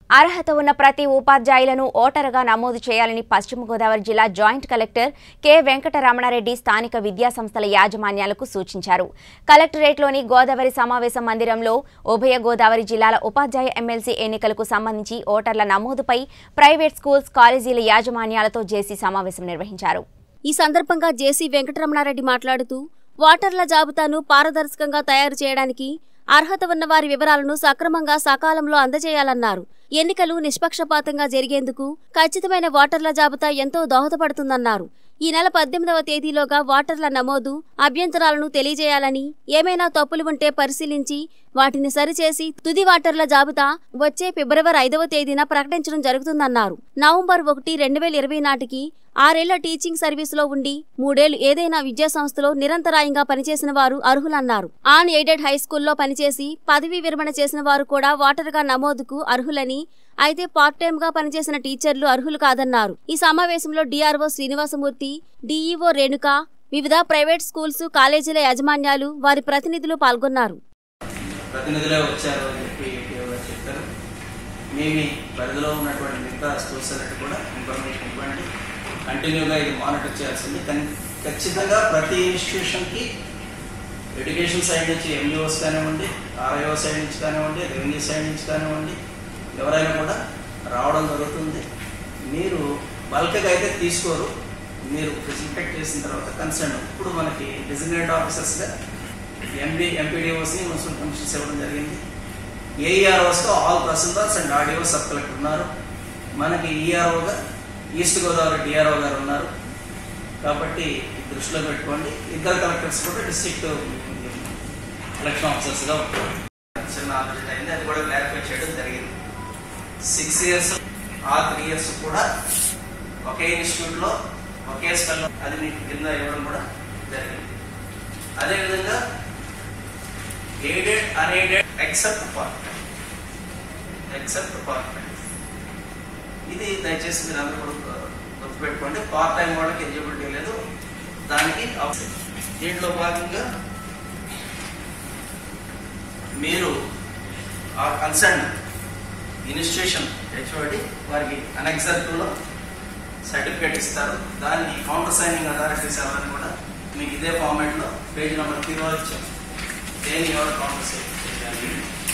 అర్హత ఉన్న ప్రతి ఉపాధ్యాయులను ఓటరుగా నమోదు చేయాలని పశ్చిమ గోదావరి జిల్లా జాయింట్ కలెక్టర్ కె వెంకటరమణారెడ్డి స్థానిక విద్యాసంస్థల యాజమాన్యాలకు సూచించారు కలెక్టరేట్లోని గోదావరి సమావేశ మందిరంలో ఉభయ గోదావరి జిల్లాల ఉపాధ్యాయ ఎమ్మెల్సీ ఎన్నికలకు సంబంధించి ఓటర్ల నమోదుపై ప్రైవేట్ స్కూల్స్ కాలేజీల యాజమాన్యాలతో జేసీ సమావేశం నిర్వహించారు ఈ సందర్భంగా జేసీ వెంకటరమణారెడ్డి మాట్లాడుతూ ఓటర్ల జాబితాను పారదర్శకంగా తయారు చేయడానికి అర్హత ఉన్న వారి వివరాలను సక్రమంగా సకాలంలో అందజేయాలన్నారు ఎన్నికలు నిష్పక్షపాతంగా జరిగేందుకు ఖచ్చితమైన ఓటర్ల జాబితా ఎంతో దోహదపడుతుందన్నారు ఈ నెల పద్దెనిమిదవ తేదీలోగా ఓటర్ల నమోదు అభ్యంతరాలను తెలియజేయాలని ఏమైనా తప్పులు ఉంటే పరిశీలించి వాటిని సరిచేసి తుది ఓటర్ల జాబితా వచ్చే ఫిబ్రవరి ఐదవ తేదీన ప్రకటించడం జరుగుతుందన్నారు నవంబర్ ఒకటి రెండు వేల ఇరవై నాటికి ఆరేళ్ల టీచింగ్ సర్వీసులో ఉండి మూడేళ్లు ఏదైనా విద్యా సంస్థలో నిరంతరాయంగా పనిచేసిన వారు అర్హులన్నారు ఆన్ ఎయిడెడ్ హై స్కూల్లో పనిచేసి పదవీ విరమణ చేసిన వారు కూడా ఓటర్గా నమోదుకు అర్హులని అయితే పార్ట్ టైం గా పనిచేసిన టీచర్లు అర్హులు కాదన్నారు ఈ సమావేశంలో డిఆర్ఓ శ్రీనివాసమూర్తి డీఈఓ రేణుక వివిధ ప్రైవేట్ స్కూల్స్ కాలేజీల యాజమాన్యాలు వారి ప్రతినిధులు పాల్గొన్నారు ప్రతినిధులే వచ్చారు అని చెప్పి ఏపీఓ గారు చెప్పారు మీ మీ పరిధిలో ఉన్నటువంటి మిగతా స్కూల్స్ అన్నిటి కూడా ఇన్ఫర్మేషన్ ఇవ్వండి కంటిన్యూగా ఇది మానిటర్ చేయాల్సింది కానీ ఖచ్చితంగా ప్రతి ఇన్స్టిట్యూషన్కి ఎడ్యుకేషన్ సైడ్ నుంచి ఎండిఓస్ కానివ్వండి ఆర్ఐఓ సైడ్ నుంచి కానివ్వండి రెవెన్యూ సైడ్ నుంచి కానివ్వండి ఎవరైనా కూడా రావడం జరుగుతుంది మీరు బల్క్గా అయితే తీసుకోరు మీరు ఫెసిలిటేట్ చేసిన తర్వాత కన్సర్న్ ఇప్పుడు మనకి డెసిగ్నేట్ ఆఫీసర్స్గా ఎంపీ ఎంపీడీఓస్ని మున్సిపల్ కమిషన్స్ ఇవ్వడం జరిగింది ఏఈఆర్ఓస్తో ఆల్ తహసీల్దార్స్ అండ్ ఆర్డీఓ సబ్ కలెక్టర్ ఉన్నారు మనకి ఈఆర్ఓగా ఈస్ట్ గోదావరి డిఆర్ఓ గారు ఉన్నారు కాబట్టి దృష్టిలో పెట్టుకోండి ఇద్దరు కలెక్టర్స్ కూడా డిస్ట్రిక్ట్ ఎలక్షన్ ఆఫీసర్స్గా ఉంటారు చిన్న ఆలోచన అయింది అది కూడా క్లారిఫై చేయడం జరిగింది సిక్స్ ఇయర్స్ ఆ త్రీ ఇయర్స్ కూడా ఒకే ఇన్స్టిట్యూట్లో ఒకే స్కల్లో అది మీకు కింద ఇవ్వడం కూడా జరిగింది అదేవిధంగా aided unaided except part except part ఇది దయచేసి మీరు అందరూ కూడా గుర్తుపెట్టుకోండి పార్ట్ టైం వాళ్ళకి ఎలిజిబిలిటీ లేదు దానికి అవసరం. దీంట్లో భాగంగా మీరు ఆ కన్సర్న్ ఇన్స్టిట్యూషన్ హెచ్ఓడి వారికి అనెక్సర్లో సర్టిఫికేట్ ఇస్తారు దాన్ని కౌంటర్ సైనింగ్ అథారిటీస్ ఎవరని కూడా మీకు ఇదే ఫార్మాట్లో పేజ్ నెంబర్ త్రీలో ఇచ్చాం దేని ఎవరు కౌంటర్ సైన్ చేయాలి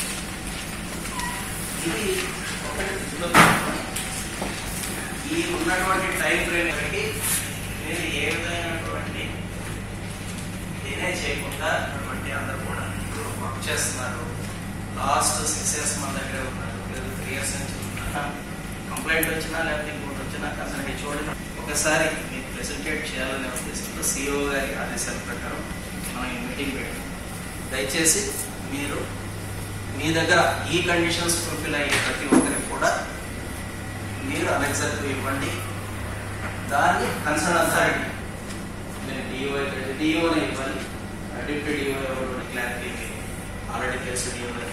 ఇది ఒకటి దృష్టిలో పెట్టుకోండి. ఈ ఉన్నటువంటి టైం ఫ్రేమ్ వరకు మీరు ఏ విధమైనటువంటి డిలే చేయకుండా ఉన్నటువంటి అందరూ కూడా ఇప్పుడు వర్క్ చేస్తున్నారు లాస్ట్ సిక్స్ ఇయర్స్ మన దగ్గర ఉన్నారు లేదు త్రీ ఇయర్స్ నుంచి ఉన్నారు కంప్లైంట్ వచ్చినా లేకపోతే ఇంకోటి వచ్చినా కన్సల్ట్ చూడండి ఒకసారి మీకు ఫెసిలిటేట్ చేయాలనే ఉద్దేశంతో సిఇఓ గారి ఆదేశాల ప్రకారం మనం ఈ మీటింగ్ పెట్టాం దయచేసి మీరు మీ దగ్గర ఈ కండిషన్స్ ఫుల్ఫిల్ అయ్యే ప్రతి ఒక్కరికి కూడా మీరు అనెక్సెప్ట్ ఇవ్వండి దాన్ని కన్సర్న్ అథారిటీ మీరు డిఓ డిఓనే ఇవ్వాలి డిప్యూటీ డిఓ ఎవరు క్లారిటీ ఆల్రెడీ తెలుసు డిఓ